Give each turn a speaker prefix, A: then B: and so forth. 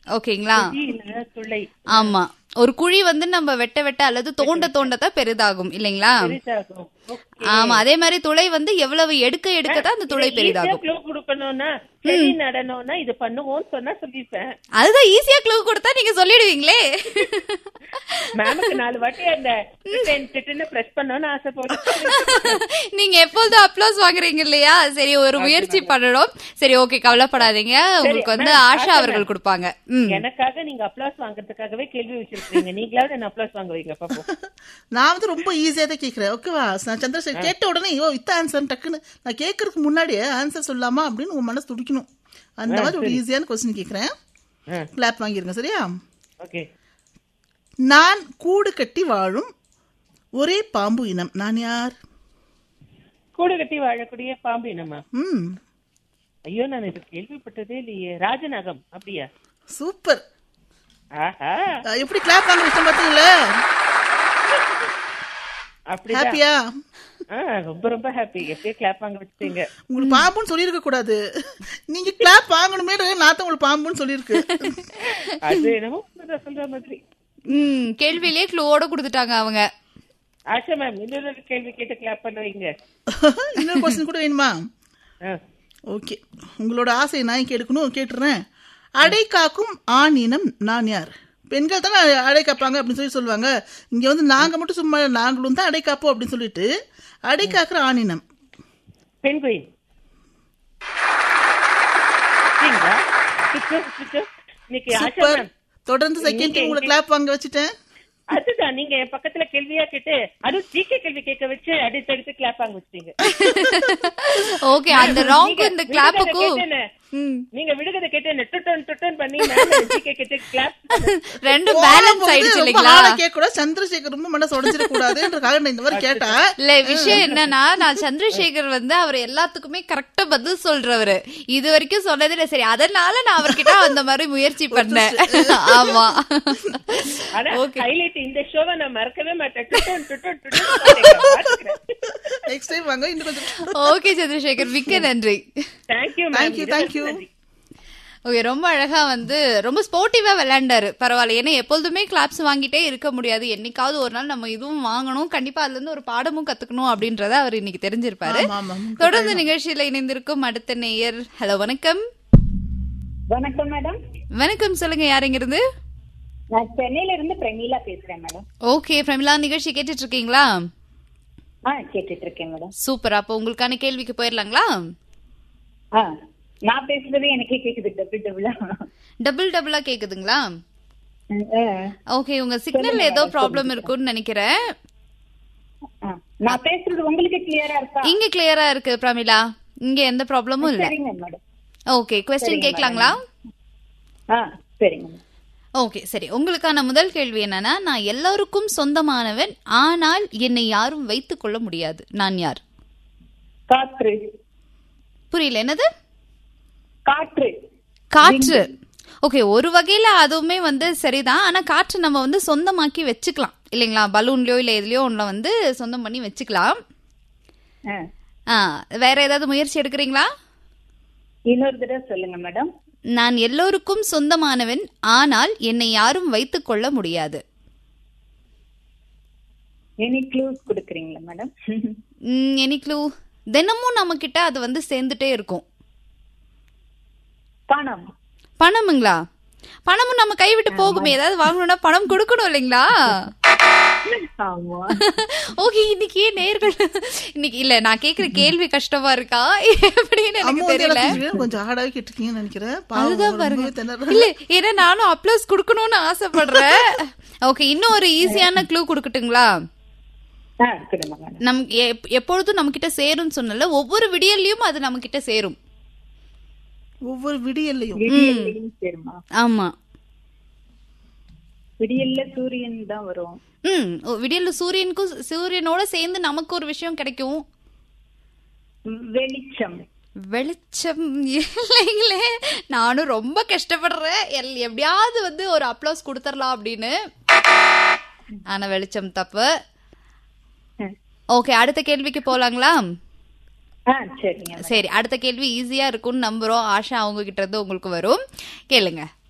A: ஓகேங்களா
B: இல்ல துளை
A: ஆமா ஒரு குழி வந்து நம்ம வெட்ட வெட்ட அல்லது தோண்ட தோண்டத்தான் பெரிதாகும் இல்லைங்களா
B: பெரிதாகும் Okay.
A: ஆமா அதே மாதிரி துளை வந்து எவ்வளவு எடுக்க எடுக்க தான் அந்த துளை
B: இதை
A: பெரிதாகும்
B: easy ஆ clue கொடுக்கணும்னா செடி நடணும்னா இது பண்ணுவோம்னு சொன்னா சொல்லிருப்பேன்
A: அதுதான் ஈஸியா க்ளூ கொடுத்தா நீங்க சொல்லிடுவீங்களே
B: மேமுக்கு நாலு வாட்டி அந்த திட்டுன்னு பிரஸ் பண்ணணும்னு ஆசைப்படுறேன்
A: நீங்க எப்பொழுதும் அப்ளோஸ் வாங்குறீங்க இல்லையா சரி ஒரு முயற்சி பண்ணணும் சரி ஓகே கவலைப்படாதீங்க உங்களுக்கு வந்து
B: ma'am,
A: ஆஷா
B: ஆஷா
A: அவர்கள் கொடுப்பாங்க ம்
B: எனக்காக நீங்க அப்ளாஸ் வாங்குறதுக்காகவே கேள்வி வச்சிருக்கீங்க நீங்களாவது என்ன அப்ளாஸ் வாங்க வைங்க பாப்போம்
C: நான் வந்து ரொம்ப ஈஸியா தான் கேக்குறேன் ஓகேவா நான் சந்திரசேகர் கேட்ட உடனே ஐயோ இத்த ஆன்சர் டக்குன்னு நான் கேட்கறதுக்கு முன்னாடியே ஆன்சர் சொல்லாமா அப்படின்னு உன் மனசு துடிக்கணும் அந்த மாதிரி ஒரு ஈஸியான கொஸ்டின் கேக்குறேன் கிளாப் வாங்கிருங்க சரியா
B: ஓகே
C: நான் கூடு கட்டி வாழும் ஒரே பாம்பு இனம் நான் யார்
B: கூடு கட்டி வாழக்கூடிய பாம்பு இனமா
C: ம்
B: ஐயோ நான் இது கேள்விப்பட்டதே இல்லையே ராஜநாகம் அப்படியா
C: சூப்பர்
B: ஆஹா
C: அஹ், எப்படி கிளாப் வாங்க விஷயம் பார்த்தீங்களா
B: அப்படிதான்
C: ஹாப்பியா
B: ஆ, ரொம்ப ரொம்ப ஹாப்பி எப்படியே கிளாப் வாங்க வச்சுட்டீங்க
C: உங்களுக்கு பாம்புன்னு சொல்லியிருக்க கூடாது நீங்க கிளாப் வாங்கணுமே நான் தான் உங்களுக்கு பாம்புன்னு சொல்லியிருக்கு
B: அது என்னமோ உண்மைதான் சொல்ற மாதிரி
A: ம் கேள்வியிலேயே க்ளூவோட கொடுத்துட்டாங்க அவங்க
B: ஆஷா மேம் இன்னொரு கேள்வி கேட்டு கிளாப் பண்ண வைங்க
C: இன்னொரு கொஸ்டின் கூட வேணுமா
B: ஆ.
C: ஓகே உங்களோட ஆசையை நான் கேட்கணும் கேட்டுறேன் அடை காக்கும் ஆண் இனம் நான் யார் பெண்கள் தானே அடை காப்பாங்க அப்படின்னு சொல்லி சொல்லுவாங்க இங்க வந்து நாங்க மட்டும் சும்மா நாங்களும் தான் அடை காப்போம் அப்படின்னு சொல்லிட்டு அடை காக்குற ஆண் இனம்
B: பெண்குயின் சரிங்களா? சுத்து, சுத்து. இன்னைக்கு ஆஷா
C: சூப்பர்
B: மேம்
C: தொடர்ந்து செகண்ட் உங்களை கிளாப் வாங்க வச்சுட்டேன்
B: அதுதான் நீங்க என் பக்கத்துல கேள்வியா கேட்டு அதுவும் ஜிகே கேள்வி கேட்க வச்சு அடுத்தடுத்து கிளாப் வாங்க வச்சிட்டீங்க
A: ஓகே அந்த ராங்க்கும் இந்த
B: நீங்க
A: கிளாப்புக்கும்
B: விடுகதை கேட்டேனே.
A: ம்.
B: நீங்க விடுகதை கேட்டு டுட்டன் டுட்டன் பண்ணி ஜிகே கேட்டு கிளாப்
A: ரெண்டும் பேலன்ஸ் ஆயிடுச்சு இல்லைங்களா
C: கேட்க கூட சந்திரசேகர் ரொம்ப மனசு உடஞ்சிட கூடாதுன்றதுக்காக நான் இந்த மாதிரி கேட்டேன்
A: இல்ல விஷயம் என்னன்னா நான் சந்திரசேகர் வந்து அவர் எல்லாத்துக்குமே கரெக்டா பதில் சொல்றவரு இது வரைக்கும் சொன்னது இல்ல சரி அதனால நான் அவர்கிட்ட அந்த மாதிரி முயற்சி பண்ணேன் ஆமா
B: ஆனா
A: ஓகே
B: ஹைலைட் இந்த ஷோவை நான் மறக்கவே மாட்டேன் டுட்டன் டுட்டன் டுட்டன்
C: நெக்ஸ்ட் டைம் வாங்க இன்னும் கொஞ்சம்
A: ஓகே சந்திரசேகர் மிக்க நன்றி
B: thank you
C: Thank you, thank you.
A: Okay ரொம்ப அழகா வந்து ரொம்ப ஸ்போர்ட்டிவா விளையாண்டாரு பரவாயில்ல ஏன்னா எப்பொழுதுமே கிளாப்ஸ் வாங்கிட்டே இருக்க முடியாது என்னைக்காவது ஒரு நாள் நம்ம இதுவும் வாங்கணும் கண்டிப்பா அதுல இருந்து ஒரு பாடமும் கத்துக்கணும் அப்படின்றத அவர் இன்னைக்கு தெரிஞ்சிருப்பாரு
C: ஆமா, ஆமா.
A: தொடர்ந்து நிகழ்ச்சியில இணைந்திருக்கும் அடுத்த நேயர் ஹலோ வணக்கம்
D: வணக்கம் மேடம்
A: வணக்கம் சொல்லுங்க யாருங்க இருந்து
D: நான் சென்னையில இருந்து பிரமீளா பேசுறேன் மேடம்
A: ஓகே பிரமிளா நிகழ்ச்சி கேட்டுட்டு இருக்கீங்களா
D: ஆ கேட்டுட்டு இருக்கேன் மேடம்
A: சூப்பர் அப்போ உங்களுக்கான கேள்விக்கு போயிடலாங்களா
D: ஆ நான் பேசுறது எனக்கே கேக்குது டபுள் டபுளா
A: டபுள் டபுளா கேக்குதுங்களா ஓகே உங்க சிக்னல் ஏதோ ப்ராப்ளம் இருக்கும்னு நினைக்கிறேன்
D: நான் பேசுறது உங்களுக்கு கிளியரா இருக்கா
A: இங்க கிளியரா இருக்கு பிரமிளா இங்க எந்த ப்ராப்ளமும் இல்ல
D: சரிங்க மேடம்
A: ஓகே கொஸ்டின் கேட்கலாங்களா
D: ஆ சரிங்க மேடம்
A: ஓகே சரி உங்களுக்கான முதல் கேள்வி என்னன்னா நான் எல்லாருக்கும் சொந்தமானவன் ஆனால் என்னை யாரும் வைத்துக் கொள்ள முடியாது நான் யார்
D: காற்று
A: புரியல என்னது
D: காற்று
A: காற்று ஓகே ஒரு வகையில அதுவுமே வந்து சரிதான் ஆனா காற்று நம்ம வந்து சொந்தமாக்கி வச்சுக்கலாம் இல்லைங்களா பலூன்லயோ இல்ல எதுலயோ ஒண்ணுல வந்து சொந்தம் பண்ணி வச்சுக்கலாம்
D: ஆ.
A: ஆ, வேற ஏதாவது முயற்சி எடுக்கிறீங்களா
D: இன்னொரு தடவை சொல்லுங்க மேடம்
A: நான் எல்லோருக்கும் சொந்தமானவன் ஆனால் என்னை யாரும் வைத்துக் கொள்ள முடியாது
D: எனி க்ளூஸ் கொடுக்குறீங்களா மேடம்
A: எனி க்ளூ தினமும் நம்ம கிட்ட அது வந்து சேர்ந்துட்டே இருக்கும்
D: பணம்
A: பணமுங்களா பணமும் நம்ம கைவிட்டு போகுமே ஏதாவது வாங்கணும்னா பணம் கொடுக்கணும் இல்லைங்களா
D: ஆமா
A: ஓகே இன்னைக்கு ஏன் நேர்கள் இன்னைக்கு இல்ல நான் கேக்குற கேள்வி கஷ்டமா இருக்கா எப்படின்னு எனக்கு
C: அம்மா வந்து
A: தெரியல
C: எனக்கு கொஞ்சம் கொஞ்சம் ஹார்டாவே கேட்டிருக்கீங்கன்னு நினைக்கிறேன் பாவம்,
A: அதுதான்
C: ரொம்பவே
A: பாருங்க
C: திணறேன்.
A: இல்ல ஏன்னா நானும் அப்ளோஸ் கொடுக்கணும்னு ஆசைப்படுறேன் ஓகே இன்னும் ஒரு ஈஸியான க்ளூ கொடுக்கட்டுங்களா
D: ஆ கொடுங்க மேடம்
A: நம் எப்- எப்பொழுதும் நம்ம கிட்ட சேரும்னு சொன்னல ஒவ்வொரு விடியல்லையும் அது நம்ம கிட்ட சேரும்
C: ஒவ்வொரு விடியல்லையும்
D: விடியல்லையும் சேருமா
A: ஆமா
D: விடியல்ல சூரியன் தான் வரும்
A: ம் ஓ, விடியல்ல சூரியனுக்கும் சூரியனோட சேர்ந்து நமக்கு ஒரு விஷயம் கிடைக்கும்
D: வெளிச்சம்
A: வெளிச்சம் இல்லைங்களே நானும் ரொம்ப கஷ்டப்படுறேன் எல்- எப்படியாவது வந்து ஒரு அப்ளோஸ் கொடுத்துடலாம் அப்படின்னு ஆனா வெளிச்சம் தப்பு ஓகே அடுத்த கேள்விக்கு போலாங்களா
D: ஆ சரிங்க
A: சரி அடுத்த கேள்வி ஈஸியா இருக்கும்னு நம்புறோம் ஆஷா அவங்க கிட்ட இருந்து உங்களுக்கு வரும் கேளுங்க